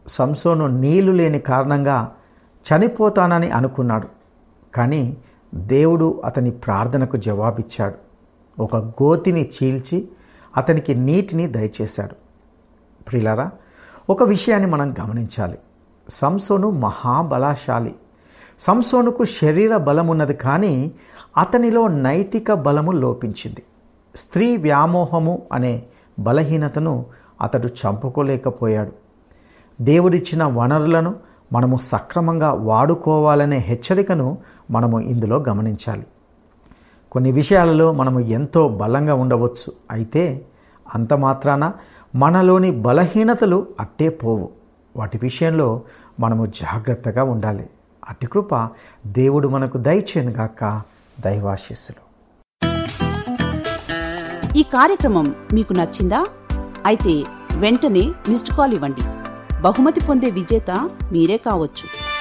సంసోను నీళ్లు లేని కారణంగా చనిపోతానని అనుకున్నాడు కానీ దేవుడు అతని ప్రార్థనకు జవాబిచ్చాడు ఒక గోతిని చీల్చి అతనికి నీటిని దయచేశాడు ప్రిలారా ఒక విషయాన్ని మనం గమనించాలి సంసోను మహాబలశాలి సంసోనుకు శరీర బలం ఉన్నది కానీ అతనిలో నైతిక బలము లోపించింది స్త్రీ వ్యామోహము అనే బలహీనతను అతడు చంపుకోలేకపోయాడు దేవుడిచ్చిన వనరులను మనము సక్రమంగా వాడుకోవాలనే హెచ్చరికను మనము ఇందులో గమనించాలి కొన్ని విషయాలలో మనము ఎంతో బలంగా ఉండవచ్చు అయితే అంత మాత్రాన మనలోని బలహీనతలు అట్టే పోవు వాటి విషయంలో మనము జాగ్రత్తగా ఉండాలి అట్టి కృప దేవుడు మనకు దయచేయనుగాక దైవాశిస్సులు ఈ కార్యక్రమం మీకు నచ్చిందా అయితే వెంటనే మిస్డ్ కాల్ ఇవ్వండి బహుమతి పొందే విజేత మీరే కావచ్చు